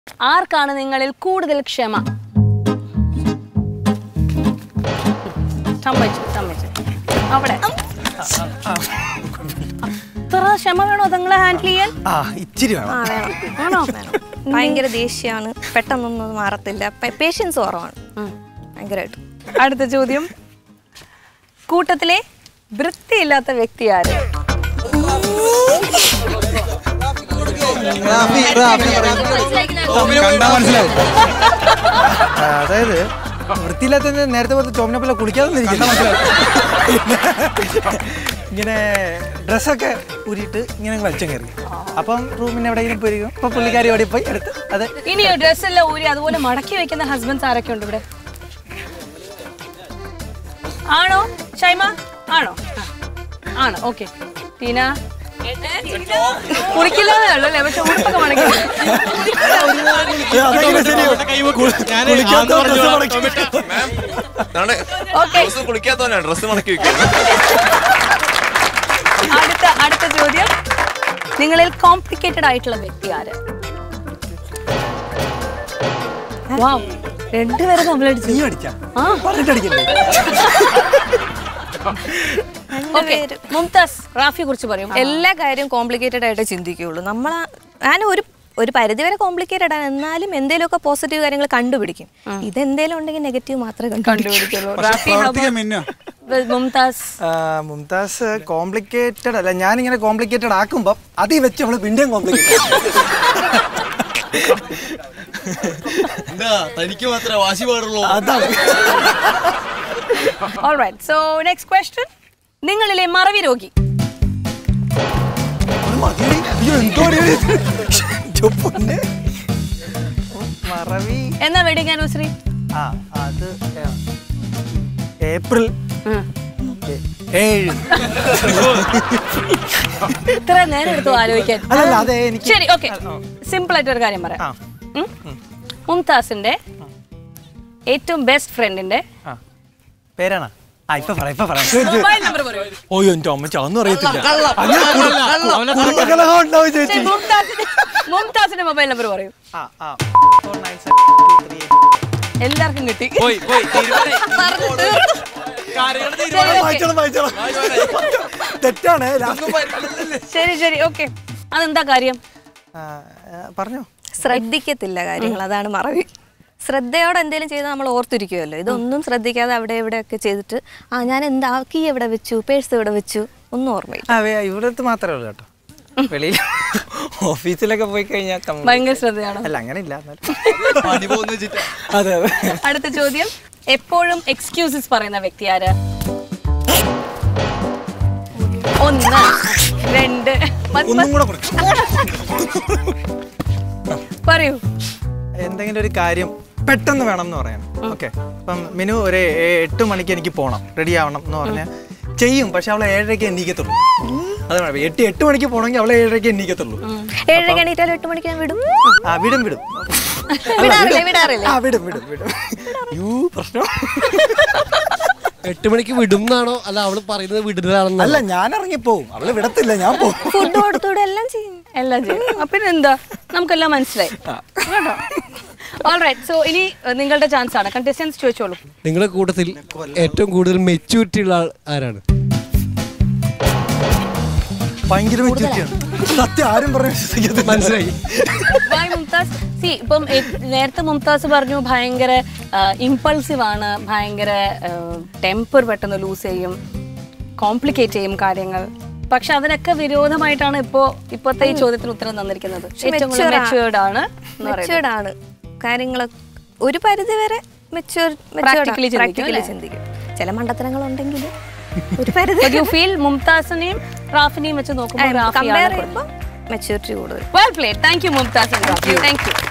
ആർക്കാണ് നിങ്ങളിൽ കൂടുതൽ ക്ഷമ സമ്മതിച്ചു സമ്മതിച്ചു അവിടെ അത്ര ക്ഷമ വേണോ നിങ്ങളെ ഹാൻഡിൽ ചെയ്യാൻ ആ ഇച്ചിരി വേണം ആ വേണം ആണോ ഭയങ്കര ദേഷ്യമാണ് പെട്ടെന്നൊന്നും മാറത്തില്ല പേഷ്യൻസ് കുറവാണ് ഭയങ്കരമായിട്ട് അടുത്ത ചോദ്യം കൂട്ടത്തിലെ വൃത്തിയില്ലാത്ത വ്യക്തി ആര് കണ്ടാ മനസ്സിലാവും ആ, അതായത് വൃത്തിയില്ലാത്ത നേരത്തെ പോലത്തെ ചോമനപ്പല്ല കുളിക്കാതെ ഇങ്ങനെ ഡ്രസ്സൊക്കെ ഊരിയിട്ട് ഇങ്ങനെ വലിച്ചു കയറി അപ്പം റൂമിന് എവിടെയെങ്കിലും പോയിരിക്കും അപ്പൊ പുള്ളിക്കാരി ഓടി പോയി എടുത്ത് അത് ഇനി ഡ്രസ് എല്ലാം ഊരി അതുപോലെ മടക്കി വെക്കുന്ന ഹസ്ബൻഡ്സ് ആരൊക്കെ ഉണ്ട് ഇവിടെ ആണോ ഷൈമ ആണോ ആ. ആണ് ഓക്കെ ടീന കുളിക്കില്ലാതെ ഉള്ളല്ലേ പക്ഷെ ഉടുപ്പൊക്കെ മടക്കി അതെങ്ങനെ ശരിയോ? കുളിക്കാത്ത dress മടക്കി. Okay. ഡ്രസ് കുളിക്കാത്തവനാണ് ഡ്രസ് മടക്കി വെക്കുന്നത് അടുത്ത അടുത്ത ചോദ്യം നിങ്ങളിൽ കോംപ്ലിക്കേറ്റഡ് ആയിട്ടുള്ള വ്യക്തി ആര് വാവ് രണ്ടുപേരെ തമ്മിലടിച്ചു നീ അടിച്ചാ ആ പറഞ്ഞിട്ട് അടിക്കണ്ടേ ഓക്കെ മുംതാസ് റാഫിയെ കുറിച്ച് പറയും എല്ലാ കാര്യവും കോംപ്ലിക്കേറ്റഡ് ആയിട്ട് ചിന്തിക്കുകയുള്ളൂ നമ്മൾ ഞാൻ ഒരു ഒരു പരിധി വരെ കോംപ്ലിക്കേറ്റഡ് ആണ് എന്നാലും എന്തെങ്കിലുമൊക്കെ പോസിറ്റീവ് കാര്യങ്ങൾ കണ്ടുപിടിക്കും ഇതെന്തേലും ഉണ്ടെങ്കിൽ നെഗറ്റീവ് മാത്രമേ കണ്ടുപിടിക്കുള്ളൂ കണ്ടുപിടിക്കുള്ളൂ റാഫി പ്രവർത്തിക്കാൻ മിന്നോ മുംതാസ് ആ, മുംതാസ് കോംപ്ലിക്കേറ്റഡ് അല്ല ഞാനിങ്ങനെ കോംപ്ലിക്കേറ്റഡ് ആക്കുമ്പം അതിൽ വെച്ച് അവള് പിന്നെയും കോംപ്ലിക്കേറ്റഡ് എന്താ തനിക്ക് മാത്രമേ വാശി പാടുള്ളൂ അതാണ് ഓൾറൈറ്റ് സോ നെക്സ്റ്റ് ക്വസ്റ്റ്യൻ നിങ്ങളിലെ മറവി രോഗി അത് മതിയെടി. അയ്യോ, എന്തോ ഒരു ഇത്. ചോ, പൊന്നെ. മറവി എന്നാ വെഡിങ് ആനിവേഴ്സറി ആ അത് ഏ- ഏപ്രിൽ ഏ- ഏഴ് ഇത്ര നേരം എടുത്തു ആലോചിക്കാൻ അല്ലല്ല അതെ എനിക്ക് ശരി ഓക്കെ സിമ്പിൾ ആയിട്ട് ഒരു കാര്യം ആ. പറയാം ഉം? മുംതാസിന്റെ ഏറ്റവും ബെസ്റ്റ് ഫ്രണ്ടിന്റെ ആ പേരാണ് ആ ഇപ്പൊ പറ ഇപ്പൊ പറയാം മൊബൈൽ നമ്പർ പറയൂ ഓയോ എന്റെ അമ്മച്ച അതൊന്നും അറിയത്തില്ല അങ്ങനെ കുടുംബ- കുടുംബകലഹം ഉണ്ടാവും ചേച്ചി ശരി, മുംതാസിന്റെ മുംതാസിന്റെ മൊബൈൽ നമ്പർ പറയൂ ആ ആ four nine seven two three എല്ലാവർക്കും കിട്ടി പോയി പോയി ശരി, okay. വായിച്ചോളാം വായിച്ചോളാം തെറ്റാണ് ലാസ്റ്റ് ശരി ശരി ഓക്കെ അതെന്താ കാര്യം ആ, ആ, പറഞ്ഞോ ശ്രദ്ധിക്കത്തില്ല കാര്യങ്ങൾ അതാണ് മറവി ശ്രദ്ധയോടെ എന്തെങ്കിലും ചെയ്താൽ നമ്മൾ ഓർത്തിരിക്കുമല്ലോ ഇതൊന്നും ശ്രദ്ധിക്കാതെ അവിടെ ഇവിടെയൊക്കെ ചെയ്തിട്ട് ആ ഞാൻ എന്താ കീ എവിടെ വെച്ചു പേഴ്സ് എവിടെ വെച്ചു ഒന്നും ഓർമ്മയില്ല ആ വേ- ഇവിടുത്തെ മാത്രമേ ഉള്ളൂ കേട്ടോ വെളിയിൽ ഓഫീസിലൊക്കെ പോയി കഴിഞ്ഞാൽ കമ്പ- ഭയങ്കര ശ്രദ്ധയാണോ അല്ല അങ്ങനെ ഇല്ല എന്നാലും. പണി പോകുന്ന വെച്ചിട്ട് അതെ അതെ അടുത്ത ചോദ്യം എപ്പോഴും എക്സ്ക്യൂസസ് പറയുന്ന വ്യക്തി ആര് ഒന്ന് രണ്ട് മ- ഒന്നും കൂടെ കൊടുക്കും പറയൂ എന്തെങ്കിലും ഒരു കാര്യം പെട്ടെന്ന് വേണം എന്ന് പറയാം ഓക്കെ അപ്പം മിനു ഒരു ഏ- എട്ട് മണിക്ക് എനിക്ക് പോകണം റെഡി ആവണം എന്ന് പറഞ്ഞാൽ ചെയ്യും പക്ഷെ അവളെ ഏഴരയ്ക്ക് എണീക്കത്തുള്ളൂ അതാണ് കുഴപ്പം. എട്ട് എട്ട് മണിക്ക് പോകണമെങ്കിൽ അവളെ ഏഴരയ്ക്ക് എണീക്കത്തുള്ളൂ ഏഴര എണീറ്റാലും എട്ട് മണിക്ക് ഞാൻ വിടും ആ വിടും വിടും വിടാറില്ല വിടാറില്ല ആ വിടും വിടും വിടും യൂ പ്രശ്നം എട്ട് മണിക്ക് വിടും എന്നാണോ അല്ല അവള് പറയുന്നത് വിടുന്നതാണെന്നോ അല്ല ഞാൻ ഇറങ്ങിപ്പോവും അവള് വിടത്തില്ല ഞാൻ പോകും ഫുഡ് കൊടുത്തൂടെ എല്ലാം ചെയ്യും എല്ലാം ചെയ്യും അപ്പൊ പിന്നെന്താ നമുക്കെല്ലാം മനസ്സിലായി കേട്ടോ ഓൾറൈറ്റ് സോ ഇനി അഹ്, നിങ്ങളുടെ ചാൻസ് ആണ് കണ്ടസ്റ്റൻസ് ചോദിച്ചോളൂ നിങ്ങളുടെ കൂട്ടത്തിൽ ഏറ്റവും കൂടുതൽ മെച്യൂരിറ്റി ഉള്ള ആൾ ആരാണ് ഭയങ്കര മെച്ചൂരിറ്റിയാണ് സത്യം ആരും പറഞ്ഞ വിശ്വസിക്കത്തില്ല മനസ്സിലായി ബൈ മുംതാസ് സി ഇപ്പം എ- നേരത്തെ മുംതാസ് പറഞ്ഞു ഭയങ്കര ഇമ്പൾസീവ് ആണ് ഭയങ്കര ടെമ്പർ പെട്ടെന്ന് ലൂസ് ചെയ്യും കോംപ്ലിക്കേറ്റ് ചെയ്യും കാര്യങ്ങൾ പക്ഷെ അതിനൊക്കെ വിരോധമായിട്ടാണ് ഇപ്പോ ഇപ്പോഴത്തെ ഈ ചോദ്യത്തിന് ഉത്തരം തന്നിരിക്കുന്നത് ഏറ്റവും കൂടുതൽ മെച്ചുവേർഡ് ആണ് എന്ന് പറയുന്നത്. മെച്ചുവേർഡ് ആണ് കാര്യങ്ങൾ ഒരു പരിധി വരെ മെച്ചുവർ Practically ചിന്തിക്കും, പ്രാക്ടിക്കലി അല്ലേ? ചിന്തിക്കും ചില മണ്ടത്തരങ്ങൾ ഉണ്ടെങ്കിൽ ഒരു പരിധി But you feel മുംതാസിനെയും റാഫിനെയും വെച്ച് നോക്കുമ്പോൾ കമ്പയർ റാഫിയാണ് ചെയ്യുമ്പോൾ മെച്ചൂരിറ്റി കൂടുതൽ well played thank you Mumtaz thank U